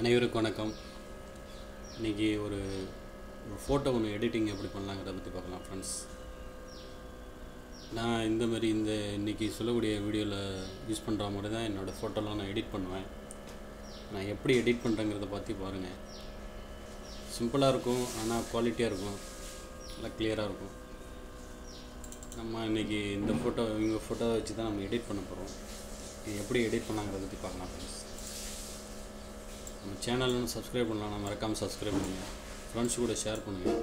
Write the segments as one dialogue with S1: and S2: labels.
S1: அனைவருக்கும் வணக்கம் இன்றைக்கி ஒரு ஒரு ஃபோட்டோ ஒன்று எடிட்டிங் எப்படி பண்ணலாங்கிறத பற்றி பார்க்கலாம் ஃப்ரெண்ட்ஸ் நான் இந்த மாதிரி இந்த இன்றைக்கி சொல்லக்கூடிய வீடியோவில் யூஸ் பண்ணுற மாதிரி தான் என்னோடய ஃபோட்டோலாம் நான் எடிட் பண்ணுவேன் நான் எப்படி எடிட் பண்ணுறேங்கிறத பற்றி பாருங்கள் சிம்பிளாக இருக்கும் ஆனால் குவாலிட்டியாக இருக்கும் நல்லா கிளியராக இருக்கும் நம்ம இன்றைக்கி இந்த ஃபோட்டோ இவங்க ஃபோட்டோவை வச்சு தான் நம்ம எடிட் பண்ண போகிறோம் இது எப்படி எடிட் பண்ணலாங்கிறத பற்றி பார்க்கலாம் ஃப்ரெண்ட்ஸ் நம்ம சேனல்னு சப்ஸ்கிரைப் பண்ணலாம் நான் மறக்காமல் சப்ஸ்கிரைப் பண்ணுங்கள் ஃப்ரெண்ட்ஸ் கூட ஷேர் பண்ணுங்கள்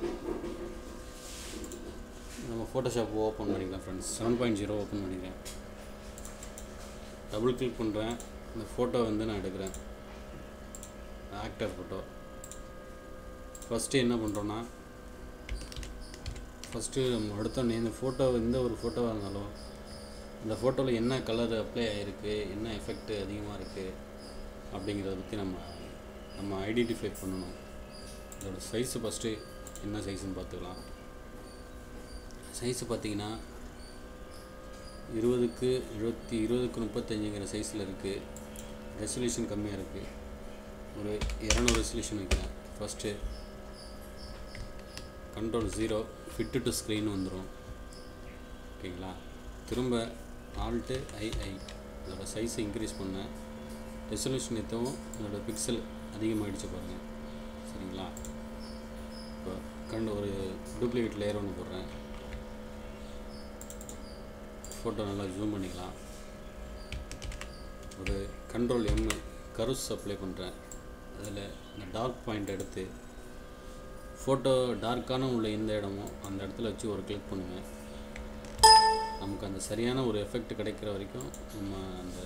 S1: நம்ம ஃபோட்டோஷாப் ஓப்பன் பண்ணிக்கலாம் friends seven point zero open பண்ணிக்கிறேன் டபுள் கிளிக் பண்ணுறேன் இந்த ஃபோட்டோ வந்து நான் எடுக்கிறேன் ஆக்டர் ஃபோட்டோ ஃபஸ்ட்டு என்ன பண்ணுறோன்னா ஃபஸ்ட்டு நம்ம எடுத்தோடனே இந்த ஃபோட்டோ எந்த ஒரு ஃபோட்டோவாக இருந்தாலும் இந்த ஃபோட்டோவில் என்ன கலர் அப்ளை ஆகிருக்கு என்ன எஃபெக்ட் அதிகமாக இருக்குது அப்படிங்கிறத பற்றி நம்ம நம்ம ஐடென்டிஃபை பண்ணணும் இதோட சைஸு ஃபஸ்ட்டு என்ன சைஸுன்னு பார்த்துக்கலாம் சைஸு பார்த்தீங்கன்னா இருபதுக்கு இருபத்தி இருபதுக்கு முப்பத்தஞ்சுங்கிற சைஸில் இருக்குது ரெசல்யூஷன் கம்மியாக இருக்குது ஒரு இரநூறு ரெசல்யூஷன் வைக்கிறேன் first control zero fit to screen வந்துடும் ஓகேங்களா திரும்ப ஆல்ட்டு ஐஐ இதோட சைஸை இன்க்ரீஸ் பண்ணேன் ரெசல்யூஷன் எத்தவும் இதோட பிக்சல் அதிகமாகிடுச்சு பாருங்கள் சரிங்களா இப்போ கண்டு ஒரு டூப்ளிகேட் லேயர் ஒன்று போடுறேன் ஃபோட்டோ நல்லா ஜூம் பண்ணிக்கலாம் ஒரு கண்ட்ரோல் எம் கருஸ் அப்ளை பண்ணுறேன் அதில் இந்த டார்க் பாயிண்ட் எடுத்து ஃபோட்டோ டார்க்கான உள்ள எந்த இடமோ அந்த இடத்துல வச்சு ஒரு கிளிக் பண்ணுங்கள் நமக்கு அந்த சரியான ஒரு எஃபெக்ட் கிடைக்கிற வரைக்கும் நம்ம அந்த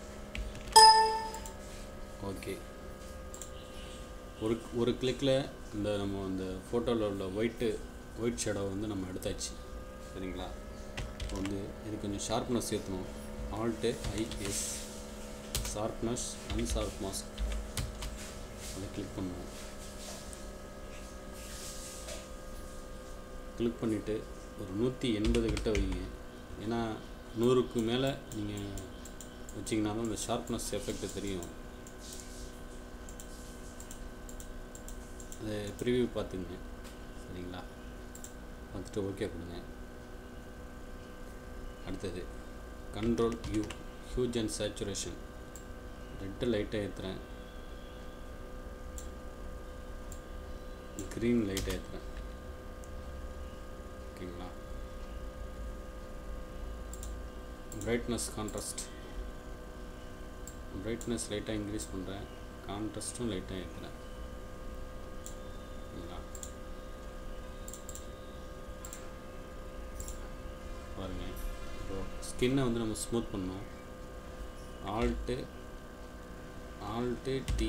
S1: ஓகே ஒரு ஒரு கிளிக்கில் இந்த நம்ம அந்த ஃபோட்டோவில் உள்ள ஒயிட்டு ஒயிட் ஷேடோ வந்து நம்ம எடுத்தாச்சு சரிங்களா இப்போ வந்து இது கொஞ்சம் ஷார்ப்னஸ் ஏற்றணும் alt I S sharpness unsharp mask அதை கிளிக் பண்ணுவோம் கிளிக் பண்ணிவிட்டு ஒரு நூற்றி எண்பது கிட்ட வைங்க ஏன்னா நூறுக்கு மேலே நீங்கள் வச்சிங்கன்னா தான் அந்த ஷார்ப்னஸ் எஃபெக்ட் தெரியும் அதை ப்ரிவியூ பார்த்துங்க சரிங்களா பார்த்துட்டு ஓகே கொடுங்க அடுத்தது control U hue and saturation red லைட்டாக ஏற்றுறேன் க்ரீன் லைட்டாக ஏற்றுறேன் ஓகேங்களா பிரைட்னஸ் கான்ட்ராஸ்ட் பிரைட்னஸ் லைட்டாக இன்க்ரீஸ் பண்ணுறேன் கான்ட்ராஸ்ட்டும் லைட்டாக ஏற்றுறேன் ஓகேங்களா பாருங்கள் இப்போ ஸ்கின்னை வந்து நம்ம ஸ்மூத் பண்ணோம் ஆல்ட்டு ஆல்ட்டு டி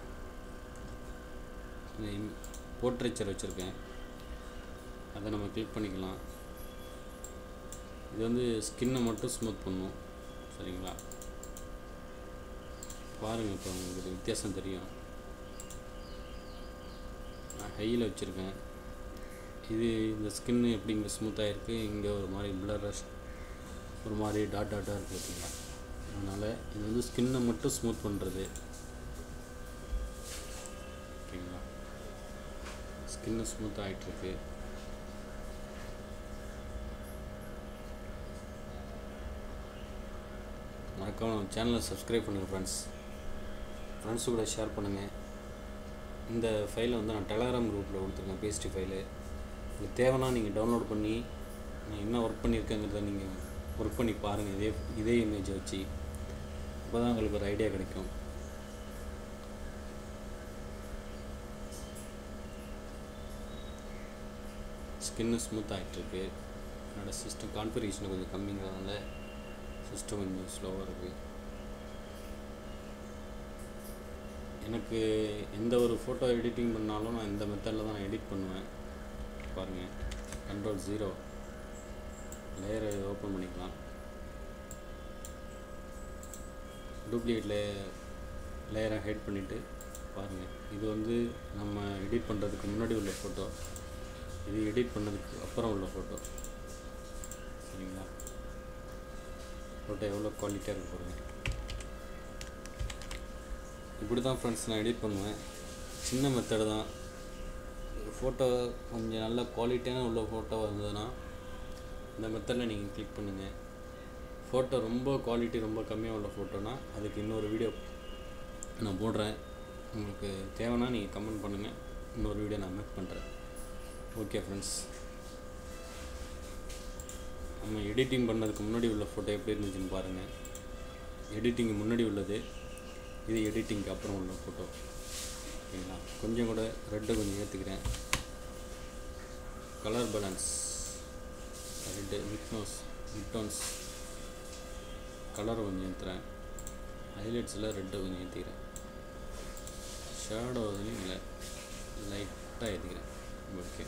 S1: போர்ட்ரேச்சர் வச்சுருக்கேன் அதை நம்ம கிளிக் பண்ணிக்கலாம் இது வந்து ஸ்கின்னை மட்டும் ஸ்மூத் பண்ணும் சரிங்களா பாருங்கள் இப்போ உங்களுக்கு வித்தியாசம் தெரியும் நான் ஹையில் வச்சுருக்கேன் இது இந்த ஸ்கின்னு எப்படி இங்கே ஸ்மூத்தாக இருக்குது இங்கே ஒரு மாதிரி பிளரஸ் ஒரு மாதிரி டாட் டாட்டாக இருக்குது பார்த்தீங்களா அதனால் இது வந்து ஸ்கின்னை மட்டும் ஸ்மூத் பண்ணுறது ஓகேங்களா ஸ்கின்னு ஸ்மூத் ஆகிட்டுருக்கு மறக்காம நம்ம சேனலை சப்ஸ்கிரைப் பண்ணுங்கள் ஃப்ரெண்ட்ஸ் ஃப்ரெண்ட்ஸு கூட ஷேர் பண்ணுங்கள் இந்த ஃபைலை வந்து நான் டெலகிராம் குரூப்பில் கொடுத்துருக்கேன் பேஸ்டி ஃபைலு உங்களுக்கு தேவைன்னா நீங்கள் டவுன்லோட் பண்ணி நான் என்ன ஒர்க் பண்ணியிருக்கேங்கிறத நீங்கள் ஒர்க் பண்ணி பாருங்கள் இதே இதே இமேஜை வச்சு அப்போ தான் உங்களுக்கு ஒரு ஐடியா கிடைக்கும் ஸ்கின்னு ஸ்மூத் ஆகிட்டுருக்கு என்னோடய சிஸ்டம் கான்ஃபிகரேஷன் கொஞ்சம் கம்மிங்கிறதுனால சிஸ்டம் கொஞ்சம் ஸ்லோவாக இருக்குது எனக்கு எந்த ஒரு ஃபோட்டோ எடிட்டிங் பண்ணாலும் நான் இந்த மெத்தடில் தான் நான் எடிட் பண்ணுவேன் பாருங்கள் கண்ட்ரோல் ஜீரோ லேயரை ஓப்பன் பண்ணிக்கலாம் டூப்ளிகேட் லே லேயரை ஹைட் பண்ணிவிட்டு பாருங்கள் இது வந்து நம்ம எடிட் பண்ணுறதுக்கு முன்னாடி உள்ள ஃபோட்டோ இது எடிட் பண்ணதுக்கு அப்புறம் உள்ள ஃபோட்டோ சரிங்களா ஃபோட்டோ எவ்வளோ குவாலிட்டியாக இருக்கு பாருங்கள் இப்படி தான் ஃப்ரெண்ட்ஸ் நான் எடிட் பண்ணுவேன் சின்ன மெத்தடு தான் ஃபோட்டோ கொஞ்சம் நல்ல குவாலிட்டியான உள்ள ஃபோட்டோ வந்ததுன்னா இந்த மெத்தடில் நீங்கள் கிளிக் பண்ணுங்கள் ஃபோட்டோ ரொம்ப குவாலிட்டி ரொம்ப கம்மியாக உள்ள ஃபோட்டோனா அதுக்கு இன்னொரு வீடியோ நான் போடுறேன் உங்களுக்கு தேவைன்னா நீங்கள் கமெண்ட் பண்ணுங்கள் இன்னொரு வீடியோ நான் மேக் பண்ணுறேன் ஓகே ஃப்ரெண்ட்ஸ் நம்ம எடிட்டிங் பண்ணதுக்கு முன்னாடி உள்ள ஃபோட்டோ எப்படி இருந்துச்சுன்னு பாருங்கள் எடிட்டிங்கு முன்னாடி உள்ளது இது எடிட்டிங்க்கு அப்புறம் உள்ள ஃபோட்டோ ஓகேங்களா கொஞ்சம் கூட ரெட்டை கொஞ்சம் ஏற்றுக்கிறேன் கலர் பேலன்ஸ் ரெட்டு மிக்னோஸ் மிக்டோன்ஸ் கலர் கொஞ்சம் ஏற்றுறேன் ஹைலைட்ஸில் ரெட்டை கொஞ்சம் ஏற்றிக்கிறேன் ஷேடோ இல்லை லைட்டாக ஏற்றிக்கிறேன் ஓகே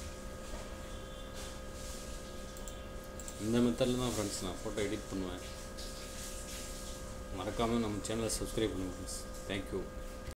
S1: இந்த மெத்தடில் தான் ஃப்ரெண்ட்ஸ் நான் ஃபோட்டோ எடிட் பண்ணுவேன் மறக்காமல் நம்ம சேனலை சப்ஸ்கிரைப் பண்ணுங்கள் ஃப்ரெண்ட்ஸ் தேங்க்யூ